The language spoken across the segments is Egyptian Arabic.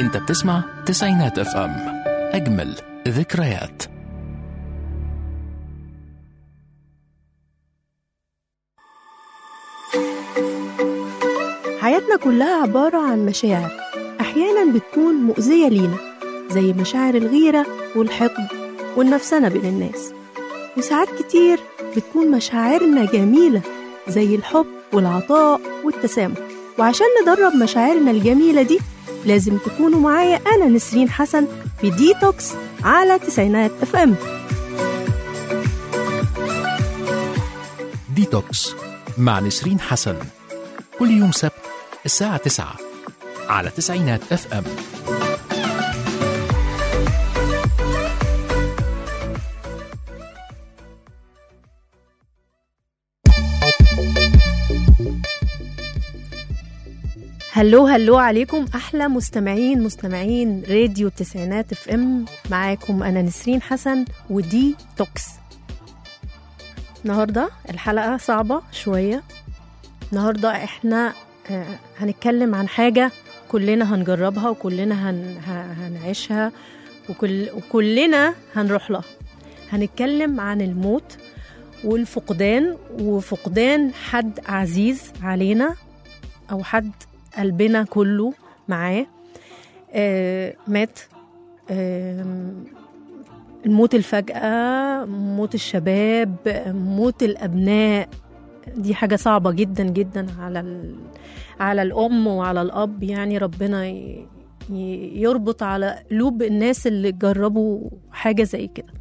انت بتسمع تسعينات اف ام اجمل ذكريات حياتنا كلها عبارة عن مشاعر أحيانا بتكون مؤذية لينا زي مشاعر الغيرة والحقد والنفسنة بين الناس وساعات كتير بتكون مشاعرنا جميلة زي الحب والعطاء والتسامح وعشان ندرب مشاعرنا الجميلة دي لازم تكونوا معايا أنا نسرين حسن في ديتوكس على تسعينات اف ام ديتوكس مع نسرين حسن كل يوم سبت الساعة 9 على تسعينات اف ام هلو هلو عليكم احلى مستمعين مستمعين راديو التسعينات اف ام معاكم انا نسرين حسن ودي توكس النهارده الحلقه صعبه شويه النهارده احنا آه، هنتكلم عن حاجه كلنا هنجربها وكلنا هن... ه- هنعيشها وكل... وكلنا هنروح لها هنتكلم عن الموت والفقدان وفقدان حد عزيز علينا او حد قلبنا كله معاه آه مات آم، الموت الفجأة موت الشباب موت الأبناء دي حاجة صعبة جدا جدا على ال... على الأم وعلى الأب يعني ربنا ي... ي- يربط على قلوب الناس اللي جربوا حاجة زي كده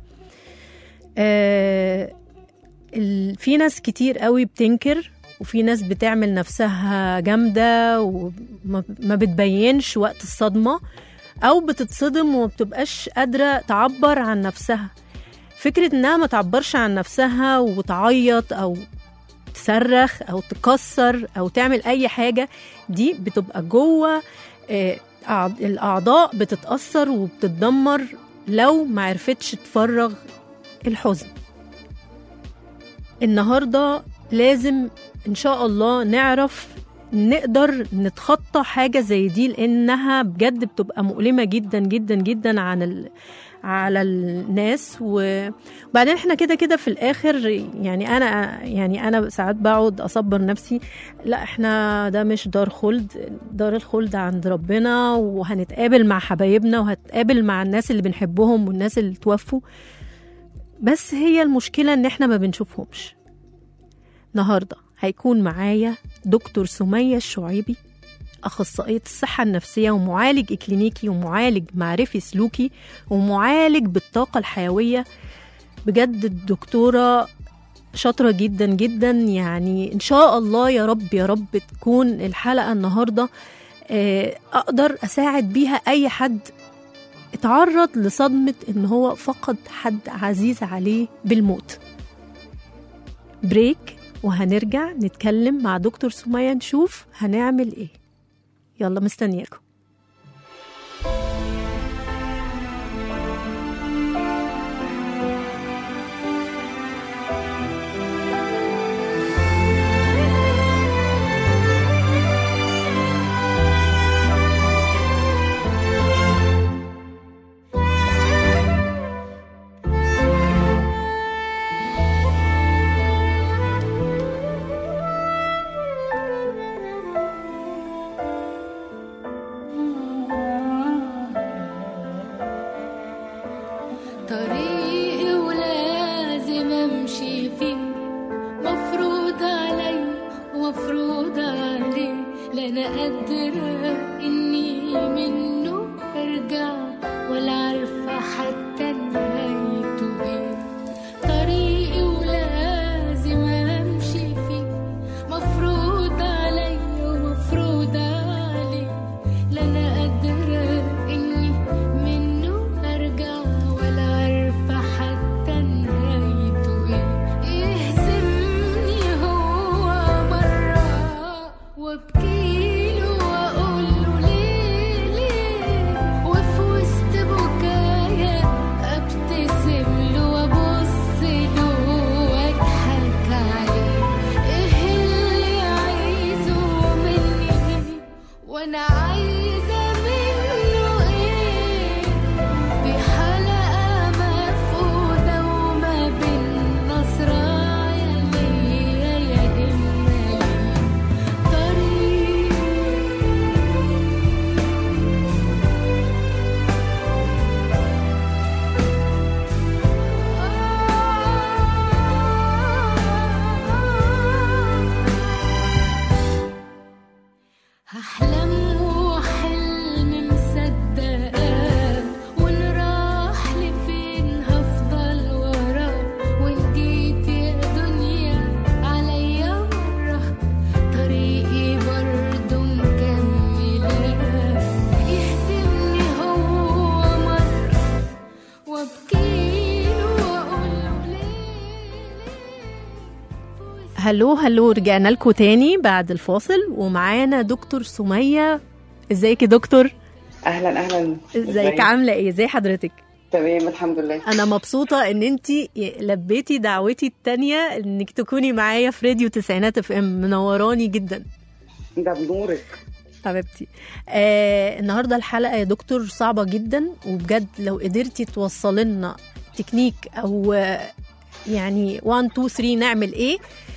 آه ال... في ناس كتير قوي بتنكر وفي ناس بتعمل نفسها جامدة وما ما بتبينش وقت الصدمة أو بتتصدم وما بتبقاش قادرة تعبر عن نفسها فكرة إنها ما تعبرش عن نفسها وتعيط أو تصرخ أو تكسر أو تعمل أي حاجة دي بتبقى جوه آه، أعض- الأعضاء بتتأثر وبتتدمر لو ما عرفتش تفرغ الحزن النهارده لازم ان شاء الله نعرف نقدر نتخطى حاجة زي دي لأنها بجد بتبقى مؤلمة جدا جدا جدا عن ال... على الناس وبعدين احنا كده كده في الآخر يعني أنا يعني أنا ساعات بقعد أصبر نفسي لا احنا ده مش دار خلد دار الخلد عند ربنا وهنتقابل مع حبايبنا وهتقابل مع الناس اللي بنحبهم والناس اللي توفوا بس هي المشكلة إن احنا ما بنشوفهمش النهارده هيكون معايا دكتور سمية الشعيبي أخصائية الصحة النفسية ومعالج إكلينيكي ومعالج معرفي سلوكي ومعالج بالطاقة الحيوية بجد الدكتورة شاطرة جدا جدا يعني إن شاء الله يا رب يا رب تكون الحلقة النهاردة آه، أقدر أساعد بيها أي حد اتعرض لصدمة إن هو فقد حد عزيز عليه بالموت بريك وهنرجع نتكلم مع دكتور سمية نشوف هنعمل ايه يلا مستنياكم طريقي ولازم امشي فيه مفروض علي ومفروض عليه لا انا قادرة اني منه ارجع ولا عارفة حتى نهايته ايه طريقي ولازم امشي فيه مفروض علي ومفروض عليه لا انا قادرة اني منه ارجع ولا عارفة حتى نهايته ايه يهزمني هو مرة وابكيله واقوله ليه ليه وفي وسط بكايا ابتسم له وابص له واضحك عليه ايه اللي عايزه مني وانا عايزه منه هحلم وحلم مصدقاه وان راح لفين هفضل وراه وان جيت يا دنيا عليا مرة طريقي برضه مكملة يهزمني هو مرة وابكيله واقوله ليه ليه هلو هلو رجعنا لكم تاني بعد الفاصل ومعانا دكتور سمية ازيك يا دكتور اهلا اهلا ازيك عامله ايه ازي حضرتك تمام الحمد لله انا مبسوطه ان انت لبيتي دعوتي التانية انك تكوني معايا في راديو تسعينات اف ام منوراني جدا ده بنورك حبيبتي آه النهارده الحلقه يا دكتور صعبه جدا وبجد لو قدرتي توصلي لنا تكنيك او آه، يعني 1 2 3 نعمل ايه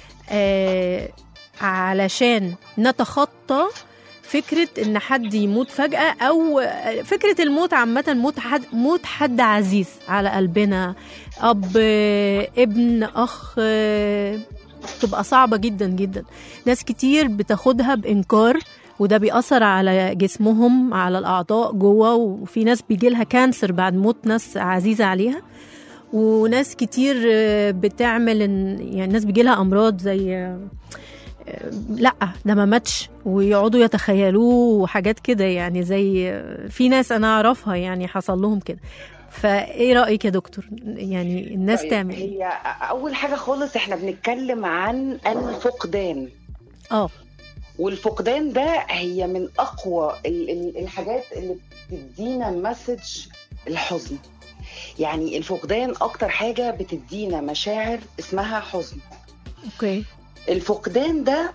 آه علشان نتخطى فكرة إن حد يموت فجأة أو آه، فكرة الموت عامة موت حد موت حد عزيز على قلبنا أب آه، ابن أخ آه، تبقى صعبة جدا جدا ناس كتير بتاخدها بإنكار وده بيأثر على جسمهم على الأعضاء جوه وفي ناس بيجيلها كانسر بعد موت ناس عزيزة عليها وناس كتير آه، بتعمل إن يعني ناس بيجيلها أمراض زي آه، آه، لا ده ما ماتش ويقعدوا يتخيلوه وحاجات كده يعني زي آه، في ناس أنا أعرفها يعني حصل لهم كده فإيه رأيك يا دكتور يعني الناس طيب، تعمل إيه؟ هي اول حاجه خالص احنا بنتكلم عن الفقدان اه والفقدان ده هي من اقوى ال- ال- الحاجات اللي بتدينا مسج الحزن يعني الفقدان اكتر حاجه بتدينا مشاعر اسمها حزن اوكي الفقدان ده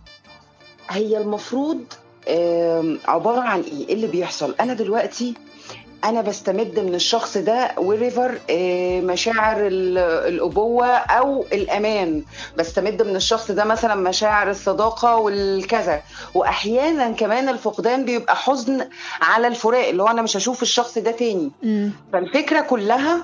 هي المفروض آم، عبارة عن ايه إيه اللي بيحصل انا دلوقتي انا بستمد من الشخص ده وريفر مشاعر ال- الابوه او الامان بستمد من الشخص ده مثلا مشاعر الصداقه والكذا واحيانا كمان الفقدان بيبقى حزن على الفراق اللي هو انا مش هشوف الشخص ده تاني امم فالفكره كلها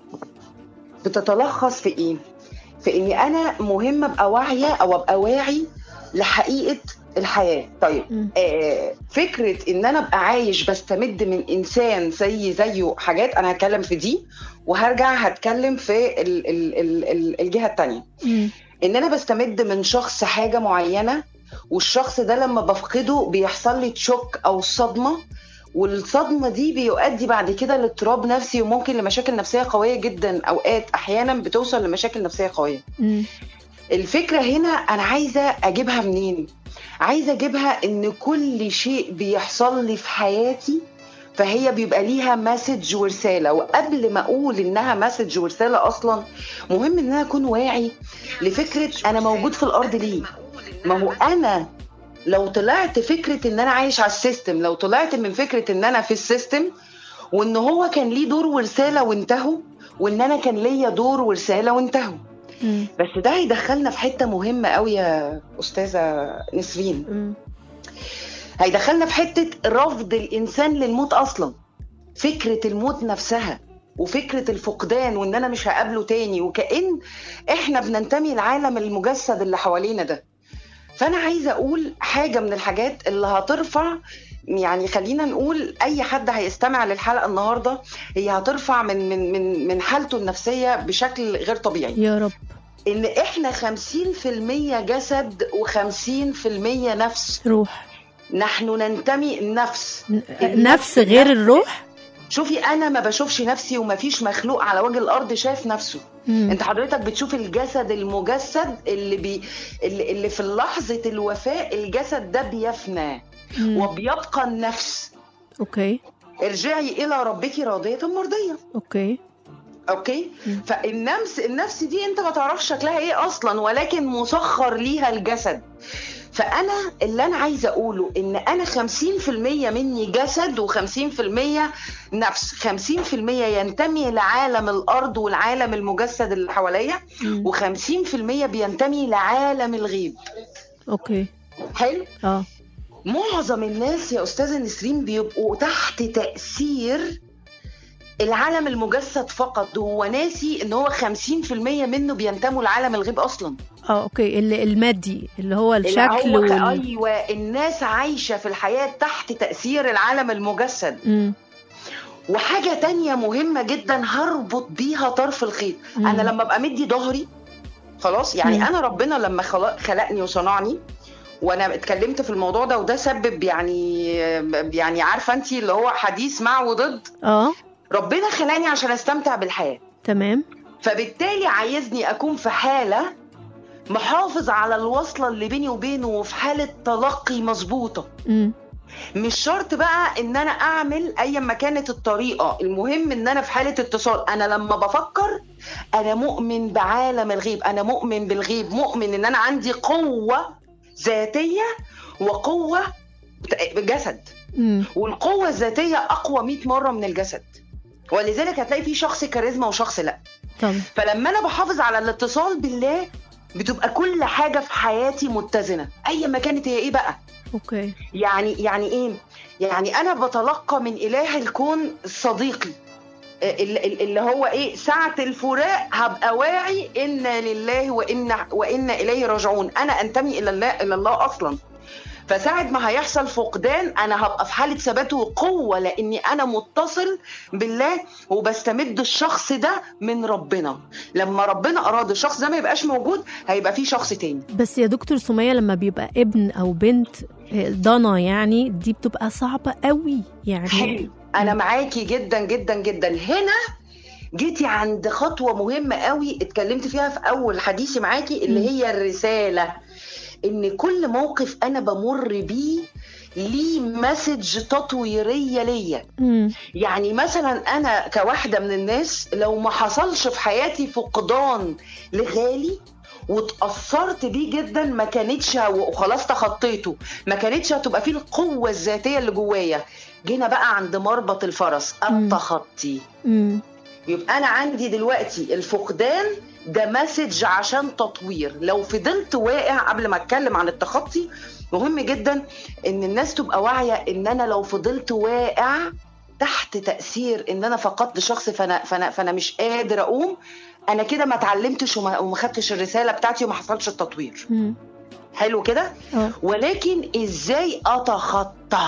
بتتلخص في ايه؟ في اني انا مهم ابقى واعيه او ابقى واعي لحقيقه الحياه. طيب مم. آه فكره ان انا ابقى عايش بستمد من انسان زي زيه حاجات انا هتكلم في دي وهرجع هتكلم في ال ال ال ال الجهه الثانيه. امم ان انا بستمد من شخص حاجه معينه والشخص ده لما بفقده بيحصل لي تشوك او صدمه والصدمه دي بيؤدي بعد كده لاضطراب نفسي وممكن لمشاكل نفسيه قويه جدا اوقات احيانا بتوصل لمشاكل نفسيه قويه امم الفكره هنا انا عايزه اجيبها منين عايزه اجيبها ان كل شيء بيحصل لي في حياتي فهي بيبقى ليها مسج ورساله وقبل ما اقول انها مسج ورساله اصلا مهم ان انا اكون واعي لفكره انا موجود في الارض ليه ما هو انا لو طلعت فكره ان انا عايش على السيستم لو طلعت من فكره ان انا في السيستم وان هو كان ليه دور ورساله وانتهوا وان انا كان ليا دور ورساله وانتهوا امم بس ده هيدخلنا في حته مهمه قوي يا استاذه نسرين امم هيدخلنا في حته رفض الانسان للموت اصلا فكره الموت نفسها وفكره الفقدان وان انا مش هقابله تاني وكأن احنا بننتمي لعالم المجسد اللي حوالينا ده فانا عايزه اقول حاجه من الحاجات اللي هترفع يعني خلينا نقول اي حد هيستمع للحلقه النهارده هي هترفع من من من من حالته النفسيه بشكل غير طبيعي يا رب ان احنا 50% جسد و50% نفس روح نحن ننتمي النفس ن- نفس غير الروح شوفي انا ما بشوفش نفسي وما فيش مخلوق على وجه الارض شاف نفسه مم. انت حضرتك بتشوف الجسد المجسد اللي بي اللي, اللي في لحظه الوفاه الجسد ده بيفنى مم. وبيبقى النفس اوكي ارجعي الى ربك راضيه مرضيه اوكي اوكي مم. فالنفس النفس دي انت ما تعرفش شكلها ايه اصلا ولكن مسخر ليها الجسد فانا اللي انا عايزه اقوله ان انا 50% مني جسد و50% نفس 50% ينتمي لعالم الارض والعالم المجسد اللي حواليا مم. و50% بينتمي لعالم الغيب اوكي حلو اه معظم الناس يا استاذه نسرين بيبقوا تحت تاثير العالم المجسد فقط هو ناسي ان هو 50% منه بينتموا لعالم الغيب اصلا اه اوكي ال- المادي اللي هو الشكل هو وال... ايوه الناس عايشه في الحياه تحت تاثير العالم المجسد مم. وحاجه تانية مهمه جدا هربط بيها طرف الخيط مم. انا لما ابقى مدي ظهري خلاص يعني مم. انا ربنا لما خلق- خلقني وصنعني وانا اتكلمت في الموضوع ده وده سبب يعني يعني عارفه انت اللي هو حديث مع وضد اه ربنا خلقني عشان استمتع بالحياه تمام فبالتالي عايزني اكون في حاله محافظ على الوصله اللي بيني وبينه وفي حاله تلقي مظبوطه مم. مش شرط بقى ان انا اعمل ايا ما كانت الطريقه المهم ان انا في حاله اتصال انا لما بفكر انا مؤمن بعالم الغيب انا مؤمن بالغيب مؤمن ان انا عندي قوه ذاتيه وقوه جسد مم. والقوه الذاتيه اقوى 100 مره من الجسد ولذلك هتلاقي في شخص كاريزما وشخص لا طبعا فلما انا بحافظ على الاتصال بالله بتبقى كل حاجه في حياتي متزنه ايا ما كانت هي ايه بقى اوكي يعني يعني ايه يعني انا بتلقى من اله الكون صديقي ال- ال- اللي هو ايه ساعة الفراق هبقى واعي إنا لله وإنا وإنا إليه راجعون أنا أنتمي إلى الله إلى الله أصلا فساعة ما هيحصل فقدان أنا هبقى في حالة ثبات وقوة لأني أنا متصل بالله وبستمد الشخص ده من ربنا لما ربنا أراد الشخص ده ما يبقاش موجود هيبقى فيه شخص تاني بس يا دكتور سمية لما بيبقى ابن او بنت آه، ضنا يعني دي بتبقى صعبة قوي يعني حلو انا معاكي جدا جدا جدا هنا جيتي عند خطوه مهمه قوي اتكلمت فيها في اول حديثي معاكي اللي مم. هي الرساله ان كل موقف انا بمر بيه ليه مسج تطويريه ليا مم. يعني مثلا انا كواحده من الناس لو ما حصلش في حياتي فقدان لغالي واتأثرت بيه جدا ما كانتش وخلاص تخطيته ما كانتش هتبقى فيه القوة الذاتية اللي جوايا جينا بقى عند مربط الفرس مم. التخطي مم. يبقى انا عندي دلوقتي الفقدان ده مسج عشان تطوير لو فضلت واقع قبل ما اتكلم عن التخطي مهم جدا ان الناس تبقى واعيه ان انا لو فضلت واقع تحت تاثير ان انا فقدت شخص فانا فانا فانا مش قادر اقوم انا كده ما اتعلمتش وما وما خدتش الرساله بتاعتي وما حصلش التطوير مم. حلو كده اه ولكن ازاي اتخطى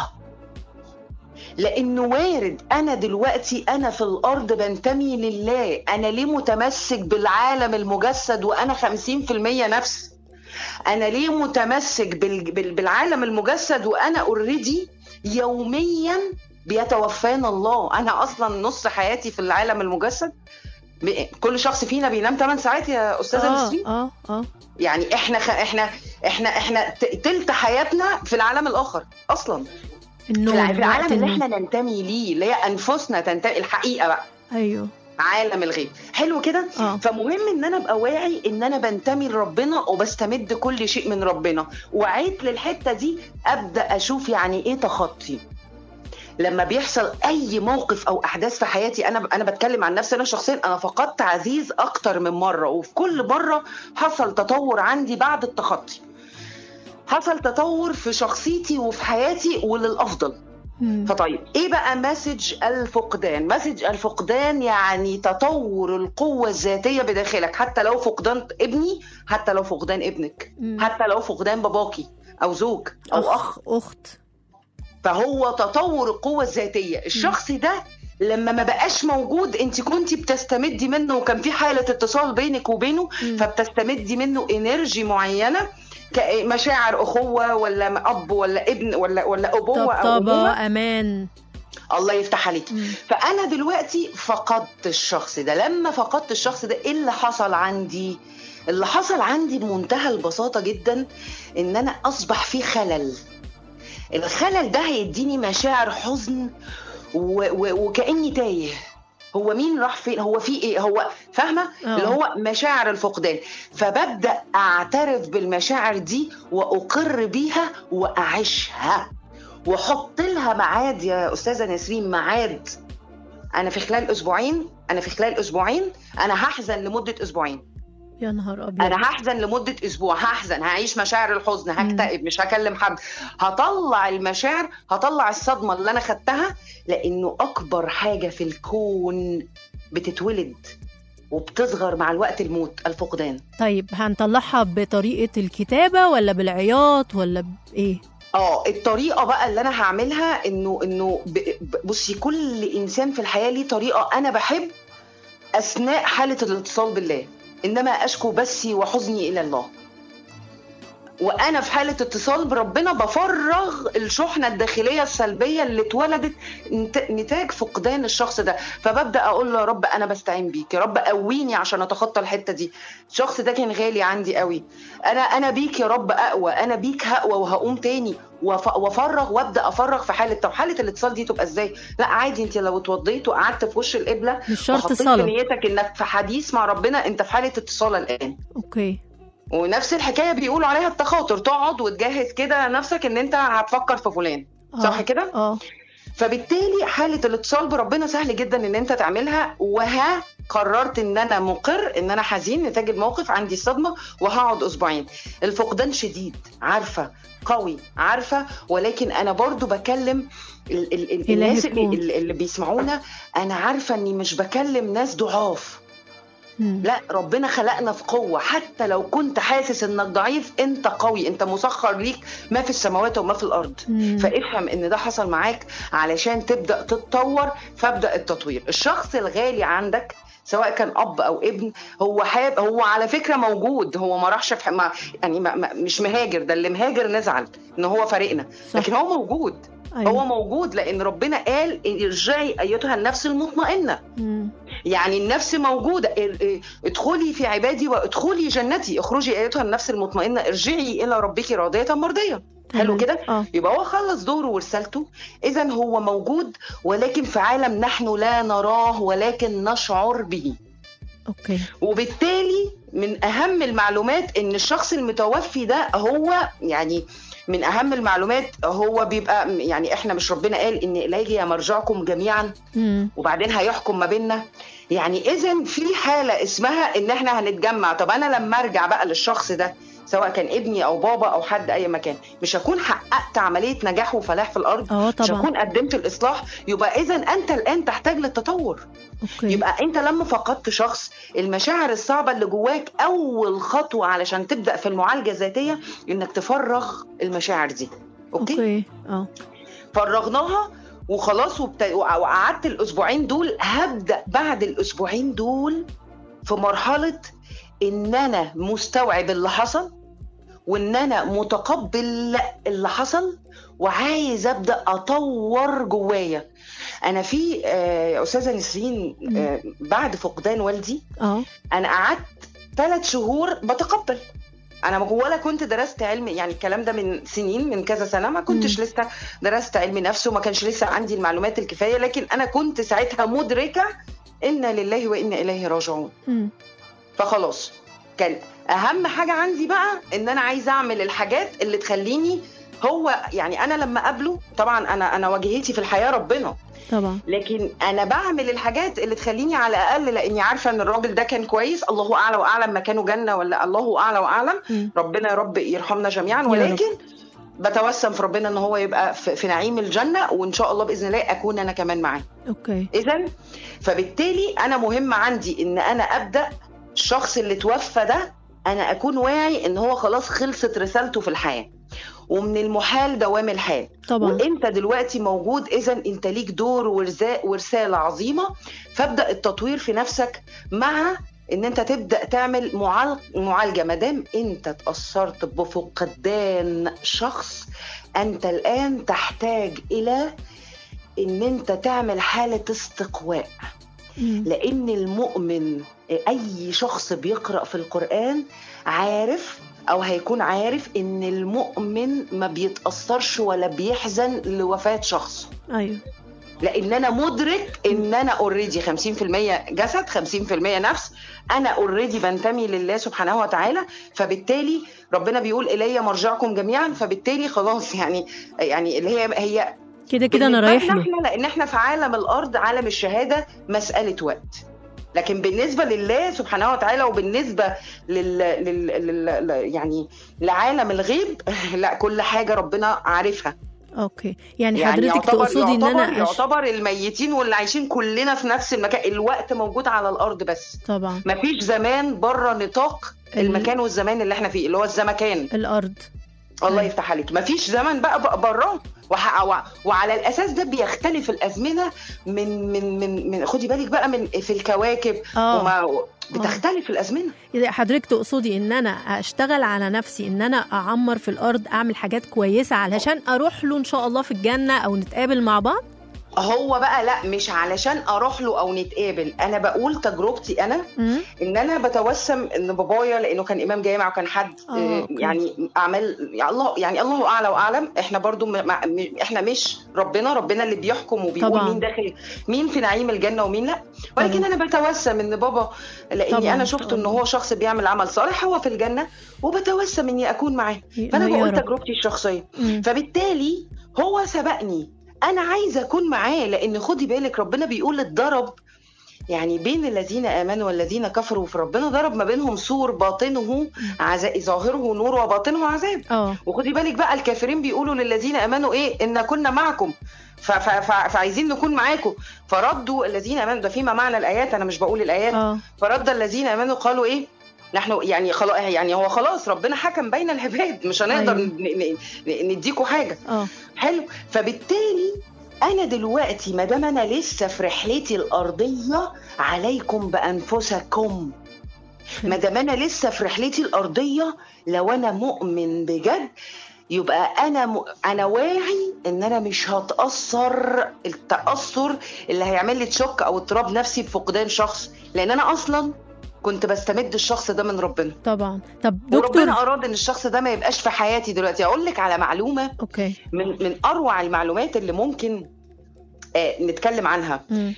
لانه وارد انا دلوقتي انا في الارض بنتمي لله انا ليه متمسك بالعالم المجسد وانا 50% نفس انا ليه متمسك بال- بال- بالعالم المجسد وانا اوريدي يوميا بيتوفانا الله انا اصلا نص حياتي في العالم المجسد ب- كل شخص فينا بينام 8 ساعات يا استاذه اه نسرين اه اه يعني احنا خ... احنا احنا احنا ت- تلت حياتنا في العالم الاخر اصلا في النوم الع- في العالم وقت اللي النوم. احنا ننتمي ليه اللي هي انفسنا تنتمي الحقيقه بقى ايوه عالم الغيب حلو كده اه فمهم ان انا ابقى واعي ان انا بنتمي لربنا وبستمد كل شيء من ربنا وعيت للحته دي ابدا اشوف يعني ايه تخطي لما بيحصل اي موقف او احداث في حياتي انا انا بتكلم عن نفسي انا شخصيا انا فقدت عزيز اكتر من مره وفي كل مره حصل تطور عندي بعد التخطي حصل تطور في شخصيتي وفي حياتي وللافضل مم. فطيب ايه بقى مسج الفقدان مسج الفقدان يعني تطور القوة الذاتية بداخلك حتى لو فقدان ابني حتى لو فقدان ابنك مم. حتى لو فقدان باباكي او زوج او اخ اخ اخت فهو تطور القوة الذاتية الشخص ده لما ما بقاش موجود انت كنتي بتستمدي منه وكان في حالة اتصال بينك وبينه مم. فبتستمدي منه انرجي معينة كمشاعر اخوة ولا اب ولا ابن ولا ولا ابوة او أمومة. طبطبة امان الله يفتح عليك مم. فانا دلوقتي فقدت الشخص ده لما فقدت الشخص ده ايه اللي حصل عندي اللي حصل عندي بمنتهى البساطه جدا ان انا اصبح في خلل الخلل ده هيديني مشاعر حزن و... و... وكاني تايه هو مين راح فين هو في ايه هو فاهمه آه. اللي هو مشاعر الفقدان فببدا اعترف بالمشاعر دي واقر بيها واعيشها واحط لها ميعاد يا استاذه نسرين ميعاد انا في خلال اسبوعين انا في خلال اسبوعين انا هحزن لمده اسبوعين يا نهار ابيض انا هحزن لمده اسبوع هحزن هعيش مشاعر الحزن هكتئب مش هكلم حد هطلع المشاعر هطلع الصدمه اللي انا خدتها لانه اكبر حاجه في الكون بتتولد وبتصغر مع الوقت الموت الفقدان طيب هنطلعها بطريقه الكتابه ولا بالعياط ولا بايه اه الطريقه بقى اللي انا هعملها انه انه ب- ب- بصي كل انسان في الحياه ليه طريقه انا بحب اثناء حاله الاتصال بالله انما اشكو بثي وحزني الى الله وانا في حاله اتصال بربنا بفرغ الشحنه الداخليه السلبيه اللي اتولدت نت- نتاج فقدان الشخص ده فببدا اقول له يا رب انا بستعين بيك يا رب قويني عشان اتخطى الحته دي الشخص ده كان غالي عندي قوي انا انا بيك يا رب اقوى انا بيك هقوى وهقوم تاني وف- وافرغ وابدا افرغ في حاله طب حاله الاتصال دي تبقى ازاي لا عادي انت لو اتوضيت وقعدت في وش القبله مش شرط وحطيت في صلاه نيتك انك في حديث مع ربنا انت في حاله اتصال الان اوكي ونفس الحكايه بيقولوا عليها التخاطر تقعد وتجهز كده نفسك ان انت هتفكر في فلان آه. صح كده اه فبالتالي حاله الاتصال بربنا سهل جدا ان انت تعملها وها قررت ان انا مقر ان انا حزين نتاج الموقف عندي الصدمه وهقعد اسبوعين الفقدان شديد عارفه قوي عارفه ولكن انا برضو بكلم ال- ال- ال- إلهي الناس اللي, يكون. اللي اللي بيسمعونا انا عارفه اني مش بكلم ناس ضعاف مم. لا ربنا خلقنا في قوة حتى لو كنت حاسس انك ضعيف انت قوي انت مسخر ليك ما في السماوات وما في الارض مم. فافهم ان ده حصل معاك علشان تبدأ تتطور فابدأ التطوير الشخص الغالي عندك سواء كان اب او ابن هو حاب هو على فكره موجود هو ما راحش في ما يعني ما ما مش مهاجر ده اللي مهاجر نزعل ان هو فارقنا صح. لكن هو موجود أيوة. هو موجود لان ربنا قال ارجعي ايتها النفس المطمئنه مم. يعني النفس موجودة ال- ال- ادخلي في عبادي وادخلي جنتي اخرجي ايتها النفس المطمئنة ارجعي الى ربك راضية مرضية حلو تمام. كده اه يبقى هو خلص دوره ورسالته اذا هو موجود ولكن في عالم نحن لا نراه ولكن نشعر به اوكي وبالتالي من اهم المعلومات ان الشخص المتوفي ده هو يعني من اهم المعلومات هو بيبقى يعني احنا مش ربنا قال ان اليه مرجعكم جميعا مم. وبعدين هيحكم ما بيننا يعني اذا في حاله اسمها ان احنا هنتجمع طب انا لما ارجع بقى للشخص ده سواء كان ابني او بابا او حد اي مكان مش هكون حققت عمليه نجاح وفلاح في الارض اه مش طبعا هكون قدمت الاصلاح يبقى اذا انت الان تحتاج للتطور اوكي يبقى انت لما فقدت شخص المشاعر الصعبه اللي جواك اول خطوه علشان تبدا في المعالجه الذاتيه انك تفرغ المشاعر دي اوكي, أوكي. اوكي اه فرغناها وخلاص وبت... وقعدت الاسبوعين دول هبدا بعد الاسبوعين دول في مرحله ان انا مستوعب اللي حصل وان انا متقبل اللي حصل وعايز ابدا اطور جوايا انا في آه، يا استاذه نسرين آه، بعد فقدان والدي اه انا قعدت ثلاث شهور بتقبل انا ما- ولا كنت درست علم يعني الكلام ده من سنين من كذا سنه ما كنتش مم. لسه درست علم نفس وما كانش لسه عندي المعلومات الكفايه لكن انا كنت ساعتها مدركه انا لله وانا اليه راجعون مم. فخلاص كان اهم حاجه عندي بقى ان انا عايزه اعمل الحاجات اللي تخليني هو يعني انا لما اقابله طبعا انا انا واجهتي في الحياه ربنا طبعا لكن انا بعمل الحاجات اللي تخليني على الاقل لاني عارفه ان الراجل ده كان كويس الله اعلى واعلم مكانه جنه ولا الله اعلى واعلم مم. ربنا يا رب يرحمنا جميعا رب. ولكن بتوسم في ربنا ان هو يبقى في في نعيم الجنه وان شاء الله باذن الله اكون انا كمان معاه اوكي اذا فبالتالي انا مهم عندي ان انا ابدا الشخص اللي توفى ده انا اكون واعي ان هو خلاص خلصت رسالته في الحياه ومن المحال دوام الحال طبعا وانت دلوقتي موجود اذا انت ليك دور ورزا- ورساله عظيمه فابدا التطوير في نفسك مع ان انت تبدا تعمل معال- معالجه ما دام انت اتاثرت بفقدان شخص انت الان تحتاج الى ان انت تعمل حاله استقواء مم. لان المؤمن اي شخص بيقرا في القران عارف او هيكون عارف ان المؤمن ما بيتاثرش ولا بيحزن لوفاه شخص ايوه لان انا مدرك ان انا اوريدي 50% جسد 50% نفس انا اوريدي بنتمي لله سبحانه وتعالى فبالتالي ربنا بيقول الي مرجعكم جميعا فبالتالي خلاص يعني يعني اللي هي هي كده كده انا بالنسبة رايح لنا له احنا لان احنا في عالم الارض عالم الشهاده مساله وقت لكن بالنسبه لله سبحانه وتعالى وبالنسبه لل, لل... لل... لل... يعني لعالم الغيب لا كل حاجه ربنا عارفها اوكي يعني, يعني حضرتك يعتبر تقصدي ان يعتبر, انا أش... يعتبر الميتين واللي عايشين كلنا في نفس المكان الوقت موجود على الارض بس طبعا مفيش زمان بره نطاق ال- المكان والزمان اللي احنا فيه اللي هو الزمكان الارض الله أيوة. يفتح عليك مفيش زمن بقى بقى براه وح... وع- وعلى الاساس ده بيختلف الازمنه من من من, من خدي بالك بقى من في الكواكب اه وما بتختلف الازمنه إذا حضرتك تقصدي ان انا اشتغل على نفسي ان انا اعمر في الارض اعمل حاجات كويسه علشان اروح له ان شاء الله في الجنه او نتقابل مع بعض هو بقى لا مش علشان اروح له او نتقابل انا بقول تجربتي انا مم. ان انا بتوسم ان بابايا لانه كان امام جامع وكان حد آه، آه، أوكي. يعني اعمال يعني الله يعني الله اعلى واعلم احنا برضو م... مع- م... احنا مش ربنا ربنا اللي بيحكم وبيقول طبعاً. مين داخل مين في نعيم الجنه ومين لا ولكن طبعاً. انا بتوسم ان بابا لاني طبعاً، انا شفت ان طبعاً. هو شخص بيعمل عمل صالح هو في الجنه وبتوسم اني اكون معاه يا فانا بقول رب. تجربتي الشخصيه مم. فبالتالي هو سبقني انا عايزه اكون معاه لان خدي بالك ربنا بيقول اتضرب يعني بين الذين امنوا والذين كفروا في ربنا ضرب ما بينهم سور باطنه عذاب ظاهره نور وباطنه عذاب اه وخدي بالك بقى الكافرين بيقولوا للذين امنوا ايه ان كنا معكم ف- ف- ف- فعايزين نكون معاكم فردوا الذين امنوا ده فيما معنى الايات انا مش بقول الايات اه فرد الذين امنوا قالوا ايه نحن يعني خلاص يعني هو خلاص ربنا حكم بين العباد مش هنقدر أيوة. ن- ن- نديكوا حاجه اه حلو فبالتالي انا دلوقتي ما دام انا لسه في رحلتي الارضيه عليكم بانفسكم ما دام انا لسه في رحلتي الارضيه لو انا مؤمن بجد يبقى انا م... انا واعي ان انا مش هتاثر التاثر اللي هيعمل لي تشك او اضطراب نفسي بفقدان شخص لان انا اصلا كنت بستمد الشخص ده من ربنا طبعا طب دكتور وربنا اراد ان الشخص ده ما يبقاش في حياتي دلوقتي اقول لك على معلومه اوكي من من اروع المعلومات اللي ممكن آه نتكلم عنها مم.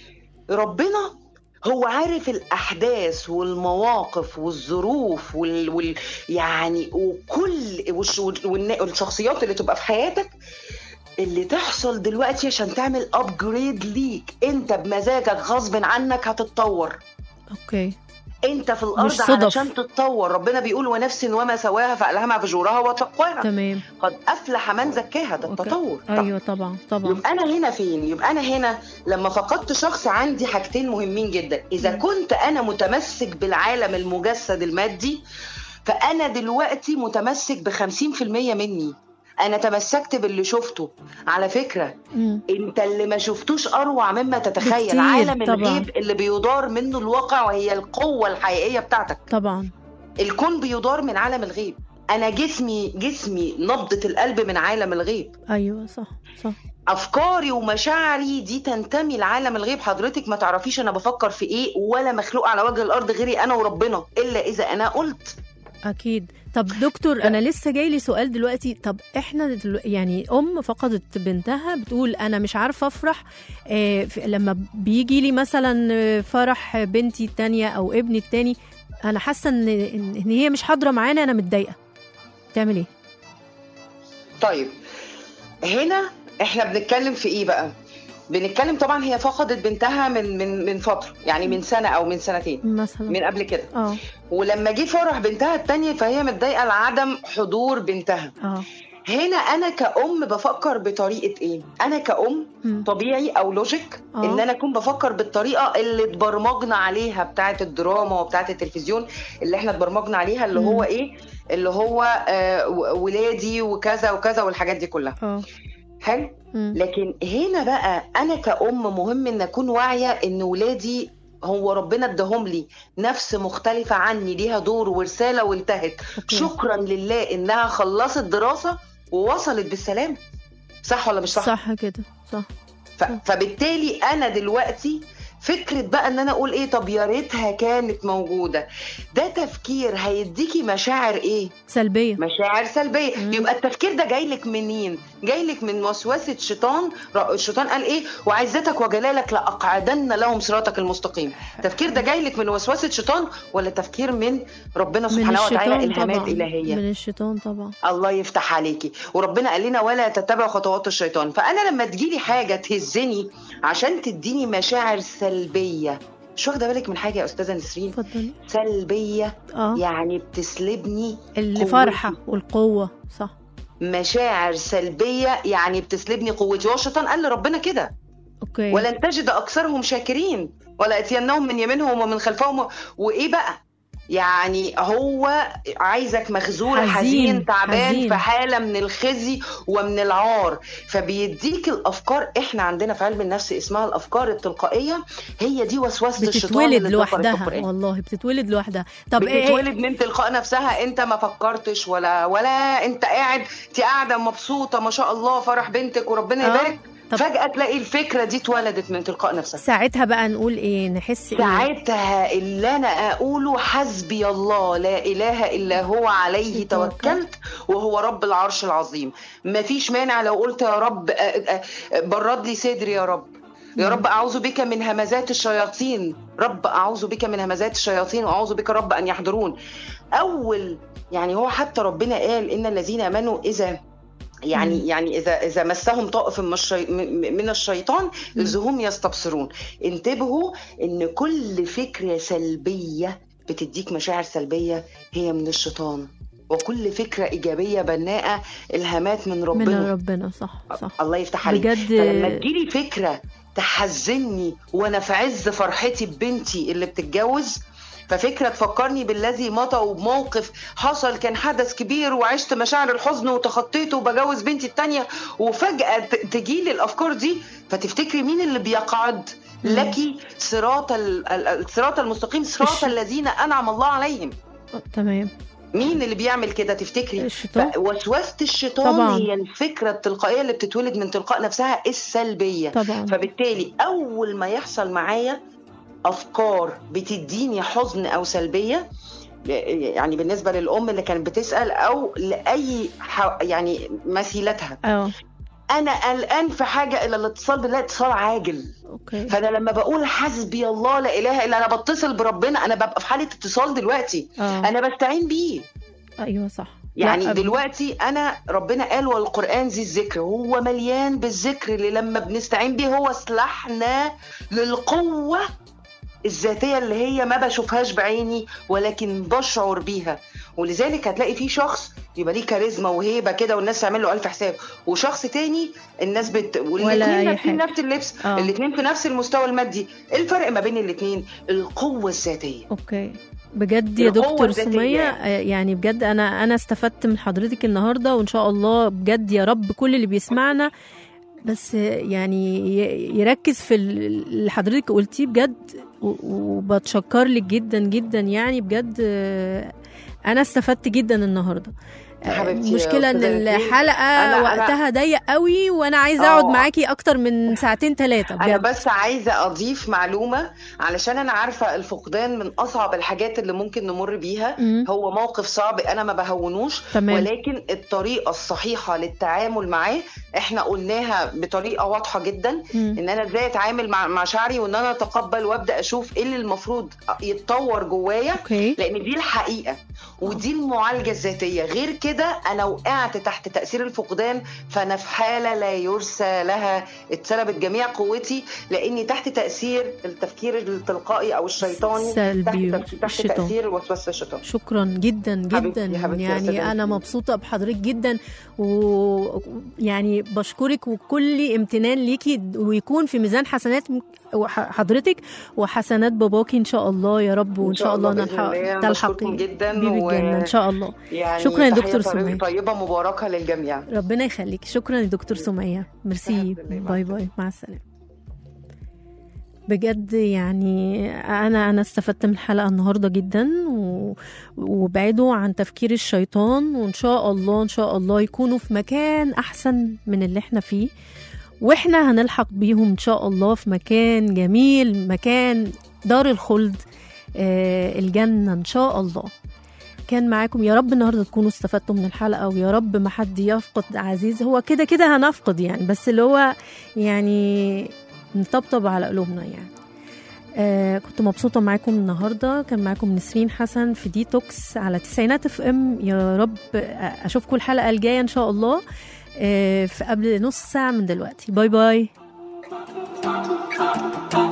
ربنا هو عارف الاحداث والمواقف والظروف وال, وال يعني وكل والش- والنا- والشخصيات اللي تبقى في حياتك اللي تحصل دلوقتي عشان تعمل ابجريد ليك انت بمزاجك غصب عنك هتتطور اوكي انت في الارض مش صدف. علشان تتطور ربنا بيقول ونفس وما سواها فالهمها فجورها وتقواها تمام قد افلح من زكاها ده أوكي. التطور طب ايوه طبعا طبعا يبقى انا هنا فين يبقى انا هنا لما فقدت شخص عندي حاجتين مهمين جدا اذا مم. كنت انا متمسك بالعالم المجسد المادي فانا دلوقتي متمسك ب 50% مني انا تمسكت باللي شفته على فكره مم. انت اللي ما شفتوش اروع مما تتخيل بكتير عالم طبعاً. الغيب اللي بيدار منه الواقع وهي القوه الحقيقيه بتاعتك طبعا الكون بيدار من عالم الغيب انا جسمي جسمي نبضه القلب من عالم الغيب ايوه صح صح افكاري ومشاعري دي تنتمي لعالم الغيب حضرتك ما تعرفيش انا بفكر في ايه ولا مخلوق على وجه الارض غيري انا وربنا الا اذا انا قلت اكيد طب دكتور انا لسه جاي لي سؤال دلوقتي طب احنا دلو... يعني ام فقدت بنتها بتقول انا مش عارفه افرح آه في- لما بيجي لي مثلا آه، فرح بنتي التانية او ابني التاني انا حاسه ان ان إن هي مش حاضره معانا انا متضايقه تعمل ايه طيب هنا احنا بنتكلم في ايه بقى بنتكلم طبعا هي فقدت بنتها من من من فتره يعني من سنه او من سنتين مثلا من قبل كده اه ولما جه فرح بنتها التانية فهي متضايقه لعدم حضور بنتها اه هنا انا كأم بفكر بطريقه ايه انا كأم مم. طبيعي او لوجيك آه. ان انا اكون بفكر بالطريقه اللي اتبرمجنا عليها بتاعه الدراما وبتاعه التلفزيون اللي احنا اتبرمجنا عليها اللي مم. هو ايه اللي هو آه و- ولادي وكذا وكذا والحاجات دي كلها اه حلو مم. لكن هنا بقى انا كأم مهم ان اكون واعيه ان ولادي هو ربنا اداهم لي نفس مختلفه عني ليها دور ورساله وانتهت أوكي. شكرا لله انها خلصت دراسه ووصلت بالسلام صح ولا مش صح, صح كده صح ف... فبالتالي انا دلوقتي فكره بقى ان انا اقول ايه طب يا ريتها كانت موجوده ده تفكير هيديكي مشاعر ايه سلبيه مشاعر سلبيه مم. يبقى التفكير ده جاي لك منين جاي لك من وسوسه شيطان ر- الشيطان قال ايه وعزتك وجلالك لاقعدن لهم صراطك المستقيم التفكير ده جاي لك من وسوسه شيطان ولا تفكير من ربنا من سبحانه وتعالى الشيطان الهامات طبعا الهيه من الشيطان طبعا الله يفتح عليكي وربنا قال لنا ولا تتبعوا خطوات الشيطان فانا لما تجيلي حاجه تهزني عشان تديني مشاعر سلبيه مش واخده بالك من حاجه يا استاذه نسرين اتفضلي سلبيه اه يعني بتسلبني الفرحه والقوه صح مشاعر سلبيه يعني بتسلبني قوتي هو الشيطان قال لربنا كده اوكي ولن تجد اكثرهم شاكرين ولا اتينهم من يمينهم ومن خلفهم وايه بقى يعني هو عايزك مخزول حزين، حزين, تعبان حزين. في حاله من الخزي ومن العار فبيديك الافكار احنا عندنا في علم النفس اسمها الافكار التلقائيه هي دي وسوسه الشيطان بتتولد اللي ذكرت في لوحدها القرآن. والله بتتولد لوحدها طب ايه بتتولد من تلقاء نفسها انت ما فكرتش ولا ولا انت قاعد انت قاعده مبسوطه ما شاء الله فرح بنتك وربنا آه. يبارك طب- فجاه تلاقي الفكره دي اتولدت من تلقاء نفسها ساعتها بقى نقول ايه نحس ايه ساعتها اللي انا اقوله حسبي الله لا اله الا هو عليه توكلت وهو رب العرش العظيم مفيش مانع لو قلت يا رب آه، آه، آه، برد لي صدري يا رب يا رب اعوذ بك من همزات الشياطين رب اعوذ بك من همزات الشياطين واعوذ بك رب ان يحضرون اول يعني هو حتى ربنا قال ان الذين امنوا اذا يعني يعني اذا اذا مسهم طائف من الشي- من- من الشيطان اذ هم يستبصرون انتبهوا ان كل فكره سلبيه بتديك مشاعر سلبيه هي من الشيطان وكل فكره ايجابيه بناءه الهامات من ربنا من ربنا صح صح الله يفتح عليك بجد فلما تجيلي فكره تحزني وانا في عز فرحتي ببنتي اللي بتتجوز ففكرة تفكرني بالذي مضى وبموقف حصل كان حدث كبير وعشت مشاعر الحزن وتخطيته وبجوز بنتي التانية وفجأة ت- تجيلي الأفكار دي فتفتكري مين اللي بيقعد لك صراط ال- ال- الصراط المستقيم صراط الش- الذين أنعم الله عليهم آه، تمام مين اللي بيعمل كده تفتكري الشيطان. وسوسه الشيطان طبعاً. هي الفكره التلقائيه اللي بتتولد من تلقاء نفسها السلبيه طبعا فبالتالي اول ما يحصل معايا افكار بتديني حزن او سلبيه يعني بالنسبه للام اللي كانت بتسال او لاي ح- يعني مثيلتها اه انا قلقان في حاجه الا الاتصال بالله اتصال عاجل اوكي فانا لما بقول حسبي الله لا اله الا انا بتصل بربنا انا ببقى في حاله اتصال دلوقتي اه انا بستعين بيه ايوه صح يعني لا، دلوقتي انا ربنا قال والقران ذي الذكر هو مليان بالذكر اللي لما بنستعين بيه هو سلاحنا للقوه الذاتيه اللي هي ما بشوفهاش بعيني ولكن بشعر بيها ولذلك هتلاقي في شخص يبقى ليه كاريزما وهيبه كده والناس تعمل له الف حساب وشخص تاني الناس بت ولا والاثنين أي لابسين حاجة. نفس اللبس آه. الاثنين في نفس المستوى المادي إيه الفرق ما بين الاثنين القوه الذاتيه اوكي بجد يا القوة دكتور الذاتية. سمية آه، يعني بجد انا انا استفدت من حضرتك النهارده وان شاء الله بجد يا رب كل اللي بيسمعنا بس آه، يعني ي- يركز في ال- اللي حضرتك قلتيه بجد و- وبتشكر لك جدا جدا يعني بجد آه، انا استفدت جدا النهارده آه، حبيبتي يا المشكله ان أستاذة نسرين، الحلقه أنا- أنا- وقتها ضيق قوي وانا عايزه اقعد آه. معاكي اكتر من ساعتين ثلاثه انا بجد بس عايزه اضيف معلومه علشان انا عارفه الفقدان من اصعب الحاجات اللي ممكن نمر بيها مم. هو موقف صعب انا ما بهونوش تمام. ولكن الطريقه الصحيحه للتعامل معاه احنا قلناها بطريقه واضحه جدا مم. ان انا ازاي اتعامل مع مع شعري وان انا اتقبل وابدا اشوف ايه اللي المفروض يتطور جوايا اوكي لان دي الحقيقه ودي المعالجه الذاتيه غير كده انا وقعت تحت تاثير الفقدان فانا في حاله لا يرثى لها اتسلبت جميع قوتي لاني تحت تاثير التفكير التلقائي او الشيطاني سلبي تحت, تحت الشيطان. تاثير وسوسه الشيطان شكرا جدا حبيبتي- جدا حبيبتي يا أستاذة يعني انا نسرين. مبسوطه بحضرتك جدا ويعني بشكرك وكل امتنان ليكي ويكون في ميزان حسنات وح- حضرتك وحسنات باباكي ان شاء الله يا رب وان شاء الله بإذن نلحق الله. أنا تلحقي بشكركم جدا بيبي و- الجنه ان شاء الله يعني شكراً يا تحية دكتور طيب- سمية. طيبه مباركه للجميع ربنا يخليك شكرا يا دكتور سمية ميرسي الحمد لله، مع باي باي مع السلامة بجد يعني انا انا استفدت من الحلقه النهارده جدا و... وبعدوا عن تفكير الشيطان وان شاء الله ان شاء الله يكونوا في مكان احسن من اللي احنا فيه واحنا هنلحق بيهم ان شاء الله في مكان جميل مكان دار الخلد آه الجنه ان شاء الله كان معاكم يا رب النهارده تكونوا استفدتوا من الحلقه ويا رب ما حد يفقد عزيز هو كده كده هنفقد يعني بس اللي هو يعني نطبطب على قلوبنا يعني آه كنت مبسوطة معاكم النهاردة كان معاكم نسرين حسن في ديتوكس على تسعينات اف ام يا رب أشوفكم الحلقة الجاية إن شاء الله آه في قبل نص ساعة من دلوقتي باي باي